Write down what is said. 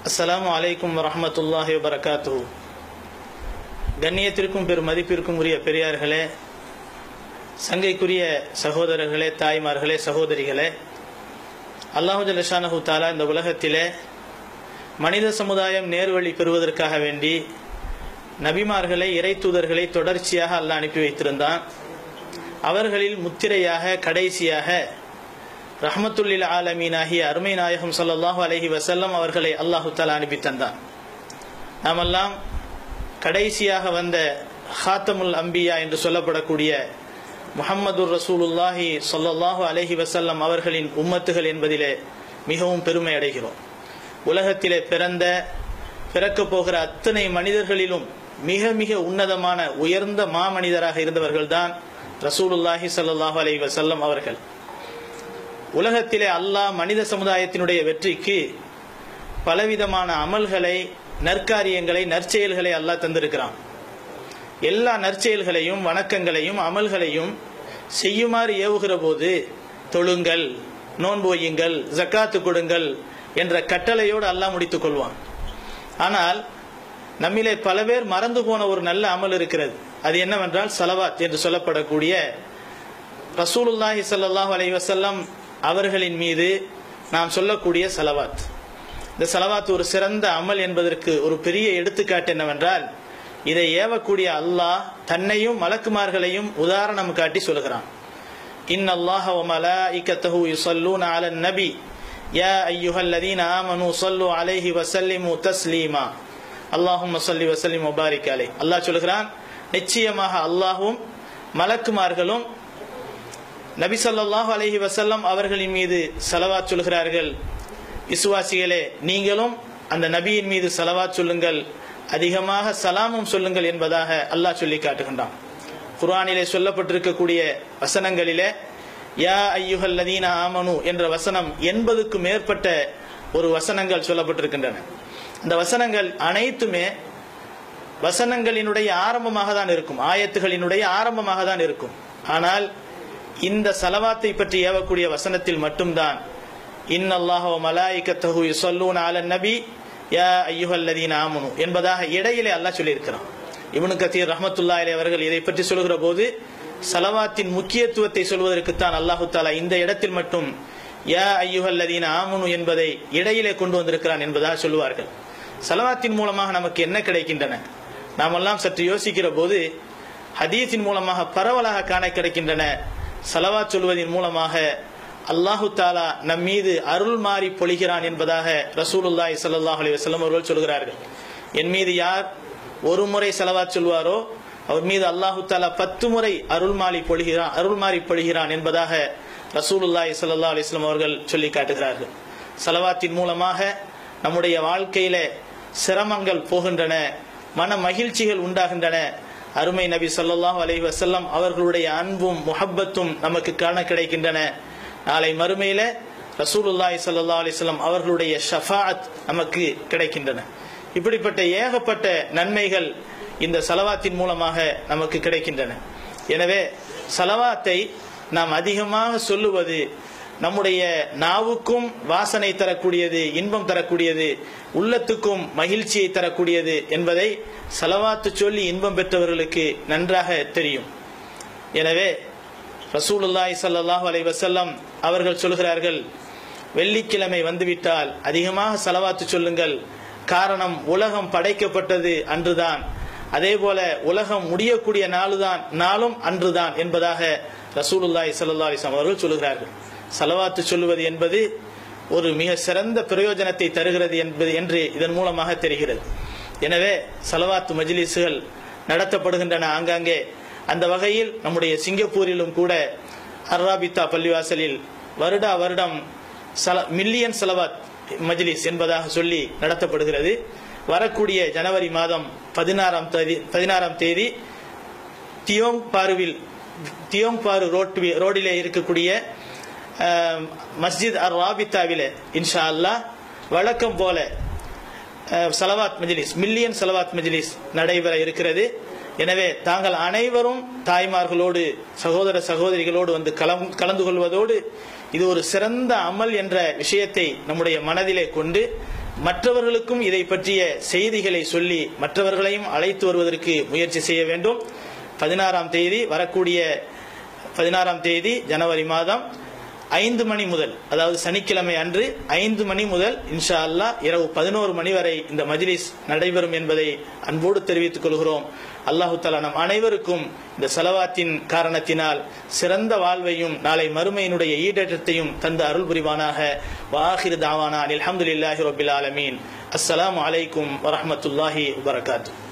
அஸ்ஸலாமு அலைக்கும் வரஹமத்துல்லாஹி வபரகாத்து கண்ணியத்திற்கும் பெரும் மதிப்பிற்கும் உரிய பெரியார்களே சங்கைக்குரிய சகோதரர்களே தாய்மார்களே சகோதரிகளே அல்லாஹு ஜலஷானஹு தாலா இந்த உலகத்திலே மனித சமுதாயம் நேர்வழி பெறுவதற்காக வேண்டி நபிமார்களை இறை தூதர்களை தொடர்ச்சியாக அல்லாஹ் அனுப்பி வைத்திருந்தான் அவர்களில் முத்திரையாக கடைசியாக ரஹமத்துல்லில் ஆலமீனாகிய அருமை நாயகம் ஸல்லல்லாஹு அலைஹி வஸல்லம் அவர்களை அல்லாஹு தாலா அனுப்பி தந்தான் நாமெல்லாம் கடைசியாக வந்த ஹாத்தமுல் அம்பியா என்று சொல்லப்படக்கூடிய முஹம்மது ரசூலுல்லாஹி ஸல்லல்லாஹு அலைஹி வஸல்லம் அவர்களின் உம்மத்துகள் என்பதிலே மிகவும் பெருமை அடைகிறோம் உலகத்திலே பிறந்த பிறக்கப் போகிற அத்தனை மனிதர்களிலும் மிக மிக உன்னதமான உயர்ந்த மாமனிதராக இருந்தவர்கள்தான் ரசூலுல்லாஹி ஸல்லல்லாஹு அலைஹி வஸல்லம் அவர்கள் உலகத்திலே அல்லாஹ் மனித சமுதாயத்தினுடைய வெற்றிக்கு பலவிதமான அமல்களை நற்காரியங்களை நற்செயல்களை அல்லாஹ் தந்திருக்கிறான் எல்லா நற்செயல்களையும் வணக்கங்களையும் அமல்களையும் செய்யுமாறு ஏவுகிற போது தொழுங்கள் நோன்பு வையுங்கள் ஜக்காத்து கொடுங்கள் என்ற கட்டளையோடு அல்லாஹ் முடித்துக் கொள்வான் ஆனால் நம்மிலே பல பேர் மறந்து போன ஒரு நல்ல அமல் இருக்கிறது அது என்னவென்றால் சலவாத் என்று சொல்லப்படக்கூடிய ரசூலுல்லாஹி ஸல்லல்லாஹு அலைஹி வஸல்லம் அவர்களின் மீது நாம் சொல்லக்கூடிய சலவாத் இந்த சலவாத் ஒரு சிறந்த அமல் என்பதற்கு ஒரு பெரிய எடுத்துக்காட்டு என்னவென்றால் இதை ஏவக்கூடிய அல்லாஹ் தன்னையும் மலக்குமார்களையும் உதாரணம் காட்டி சொல்கிறான் இன் அல்லாஹ வ மலாயிகத்தஹு யுஸல்லூன அலன் நபி யா அய்யுஹல்லதீன ஆமனு ஸல்லு அலைஹி வஸல்லிமு தஸ்லீமா அல்லாஹும்ம ஸல்லி வஸல்லிம் முபாரிக் அலைஹி அல்லாஹ் சொல்கிறான் நிச்சயமாக அல்லாஹ்வும் மலக்குமார்களும் நபி ஸல்லல்லாஹு அலைஹி வஸல்லம் அவர்களின் மீது சலவாத் சொல்கிறார்கள் விசுவாசிகளே நீங்களும் அந்த நபியின் மீது சலவாத் சொல்லுங்கள் அதிகமாக சலாமும் சொல்லுங்கள் என்பதாக அல்லாஹ் சொல்லி காட்டுகின்றான் குர்ஆனிலே சொல்லப்பட்டிருக்கக்கூடிய வசனங்களிலே யா ஐயுஹல்லதீன ஆமனு என்ற வசனம் எண்பதுக்கும் மேற்பட்ட ஒரு வசனங்கள் சொல்லப்பட்டிருக்கின்றன அந்த வசனங்கள் அனைத்துமே வசனங்களினுடைய ஆரம்பமாக தான் இருக்கும் ஆயத்துகளினுடைய ஆரம்பமாக தான் இருக்கும் ஆனால் இந்த சலவாத்தை பற்றி ஏவக்கூடிய வசனத்தில் மட்டும்தான் இன் அல்லாஹ் மலாய்கத்தஹு யுஸல்லூன அலன் நபி யா ஐயுஹல்லதீன ஆமனு என்பதாக இடையிலே அல்லாஹ் சொல்லியிருக்கிறான் இப்னு கத்தீர் ரஹ்மத்துல்லாஹி அவர்கள் இதை பற்றி சொல்கிற போது சலவாத்தின் முக்கியத்துவத்தை சொல்வதற்குத்தான் அல்லாஹு தாலா இந்த இடத்தில் மட்டும் யா ஐயுஹல்லதீன ஆமனு என்பதை இடையிலே கொண்டு வந்திருக்கிறான் என்பதாக சொல்லுவார்கள் சலவாத்தின் மூலமாக நமக்கு என்ன கிடைக்கின்றன நாமெல்லாம் சற்று யோசிக்கிற போது ஹதீஸின் மூலமாக பரவலாக காண கிடைக்கின்றன சலவாத் சொல்வதன் மூலமாக அல்லாஹு தாலா நம் மீது அருள் மாறி பொழிகிறான் என்பதாக ரசூலுல்லாஹி ஸல்லல்லாஹு அலைஹி வஸல்லம் அவர்கள் சொல்கிறார்கள் என் மீது யார் ஒரு முறை செலவாத் சொல்வாரோ அவர் மீது அல்லாஹு தாலா பத்து முறை அருள் மாறி பொழிகிறான் அருள் மாறி பொழிகிறான் என்பதாக ரசூலுல்லாஹி ஸல்லல்லாஹு அலைஹி வஸல்லம் அவர்கள் சொல்லி காட்டுகிறார்கள் சலவாத்தின் மூலமாக நம்முடைய வாழ்க்கையில சிரமங்கள் போகின்றன மன மகிழ்ச்சிகள் உண்டாகின்றன அருமை நபி ஸல்லல்லாஹு அலைஹி வஸல்லம் அவர்களுடைய அன்பும் முஹப்பத்தும் நமக்கு காண கிடைக்கின்றன நாளை மறுமையில ரசூலுல்லாஹி ஸல்லல்லாஹு அலைஹி வஸல்லம் அவர்களுடைய ஷஃபாஅத் நமக்கு கிடைக்கின்றன இப்படிப்பட்ட ஏகப்பட்ட நன்மைகள் இந்த சலவாத்தின் மூலமாக நமக்கு கிடைக்கின்றன எனவே சலவாத்தை நாம் அதிகமாக சொல்லுவது நம்முடைய நாவுக்கும் வாசனை தரக்கூடியது இன்பம் தரக்கூடியது உள்ளத்துக்கும் மகிழ்ச்சியை தரக்கூடியது என்பதை சலவாத்து சொல்லி இன்பம் பெற்றவர்களுக்கு நன்றாக தெரியும் எனவே ரசூலுல்லாய் சல்லாஹூ அலை வசல்லம் அவர்கள் சொல்கிறார்கள் வெள்ளிக்கிழமை வந்துவிட்டால் அதிகமாக செலவாத்து சொல்லுங்கள் காரணம் உலகம் படைக்கப்பட்டது அன்றுதான் அதே போல உலகம் முடியக்கூடிய நாளுதான் நாளும் அன்றுதான் என்பதாக ரசூலுல்லாய் சல்லா அலிஸ்லாம் அவர்கள் சொல்லுகிறார்கள் செலவாத்து சொல்லுவது என்பது ஒரு மிக சிறந்த பிரயோஜனத்தை தருகிறது என்பது என்று இதன் மூலமாக தெரிகிறது எனவே சலவாத்து மஜ்லிஸுகள் நடத்தப்படுகின்றன ஆங்காங்கே அந்த வகையில் நம்முடைய சிங்கப்பூரிலும் கூட அர்ராபித்தா பள்ளிவாசலில் வருடா வருடம் சல மில்லியன் செலவாத் மஜ்லிஸ் என்பதாக சொல்லி நடத்தப்படுகிறது வரக்கூடிய ஜனவரி மாதம் பதினாறாம் தேதி பதினாறாம் தேதி தியோங் பாருவில் தியோங் பாரு ரோட் ரோடிலே இருக்கக்கூடிய மஸ்ஜித் அர் ராபித்தாவிலே இன்ஷா அல்லா வழக்கம் போல சலவாத் மஜ்லிஸ் மில்லியன் சலவாத் மஜ்லிஸ் நடைபெற இருக்கிறது எனவே தாங்கள் அனைவரும் தாய்மார்களோடு சகோதர சகோதரிகளோடு வந்து கலம் கலந்து கொள்வதோடு இது ஒரு சிறந்த அமல் என்ற விஷயத்தை நம்முடைய மனதிலே கொண்டு மற்றவர்களுக்கும் இதை பற்றிய செய்திகளை சொல்லி மற்றவர்களையும் அழைத்து வருவதற்கு முயற்சி செய்ய வேண்டும் பதினாறாம் தேதி வரக்கூடிய பதினாறாம் தேதி ஜனவரி மாதம் ஐந்து மணி முதல் அதாவது சனிக்கிழமை அன்று ஐந்து மணி முதல் இன்ஷா அல்லாஹ் இரவு பதினோரு மணி வரை இந்த மஜ்லிஸ் நடைபெறும் என்பதை அன்போடு தெரிவித்துக் கொள்கிறோம் அல்லாஹு தலா நம் அனைவருக்கும் இந்த செலவாத்தின் காரணத்தினால் சிறந்த வாழ்வையும் நாளை மறுமையினுடைய ஈடேற்றத்தையும் தந்த அருள் புரிவானாக வாஹிர் தாவானா அல்ஹம்துலில்லாஹி ரபில் ஆலமீன் அஸ்ஸலாமு அலைக்கும் வரஹ்மத்துல்லாஹி வபரகாத்துஹு